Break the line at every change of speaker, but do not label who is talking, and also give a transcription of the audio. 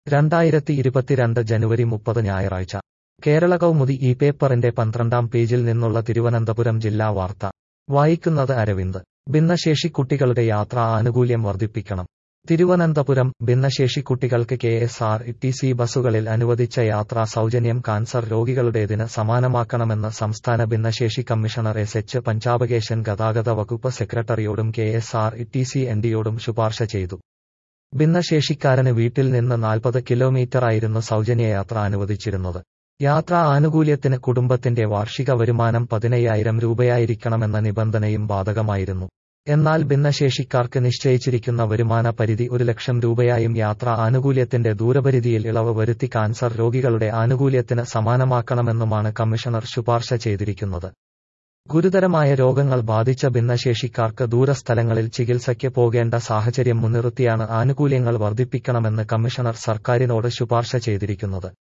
രണ്ടായിരത്തി ഇരുപത്തിരണ്ട് ജനുവരി മുപ്പത് ഞായറാഴ്ച കേരള കൗമുദി ഈ പേപ്പറിന്റെ പന്ത്രണ്ടാം പേജിൽ നിന്നുള്ള തിരുവനന്തപുരം ജില്ലാ വാർത്ത വായിക്കുന്നത് അരവിന്ദ് ഭിന്നശേഷി കുട്ടികളുടെ യാത്രാ ആനുകൂല്യം വർദ്ധിപ്പിക്കണം തിരുവനന്തപുരം ഭിന്നശേഷി കുട്ടികൾക്ക് K S R T C ബസ്സുകളിൽ അനുവദിച്ച യാത്രാ സൗജന്യം കാൻസർ രോഗികളുടേതിന് സമാനമാക്കണമെന്ന് സംസ്ഥാന ഭിന്നശേഷി കമ്മീഷണർ എസ് എച്ച് പഞ്ചാബകേശൻ ഗതാഗത വകുപ്പ് സെക്രട്ടറിയോടും K S R T C എൻഡിയോടും ശുപാർശ ചെയ്തു ഭിന്നശേഷിക്കാരന് വീട്ടിൽ നിന്ന് നാൽപ്പത് കിലോമീറ്ററായിരുന്നു സൗജന്യയാത്ര അനുവദിച്ചിരുന്നത് യാത്രാ ആനുകൂല്യത്തിന് കുടുംബത്തിന്റെ വാർഷിക വരുമാനം പതിനയ്യായിരം രൂപയായിരിക്കണമെന്ന നിബന്ധനയും ബാധകമായിരുന്നു എന്നാൽ ഭിന്നശേഷിക്കാർക്ക് നിശ്ചയിച്ചിരിക്കുന്ന വരുമാന പരിധി ഒരു ലക്ഷം രൂപയായും യാത്രാ ആനുകൂല്യത്തിന്റെ ദൂരപരിധിയിൽ ഇളവ് വരുത്തി കാൻസർ രോഗികളുടെ ആനുകൂല്യത്തിന് സമാനമാക്കണമെന്നുമാണ് കമ്മീഷണർ ശുപാർശ ചെയ്തിരിക്കുന്നത് ഗുരുതരമായ രോഗങ്ങൾ ബാധിച്ച ഭിന്നശേഷിക്കാർക്ക് ദൂരസ്ഥലങ്ങളിൽ ചികിത്സയ്ക്ക് പോകേണ്ട സാഹചര്യം മുൻനിർത്തിയാണ് ആനുകൂല്യങ്ങൾ വർദ്ധിപ്പിക്കണമെന്ന് കമ്മീഷണർ സർക്കാരിനോട് ശുപാർശ ചെയ്തിരിക്കുന്നത്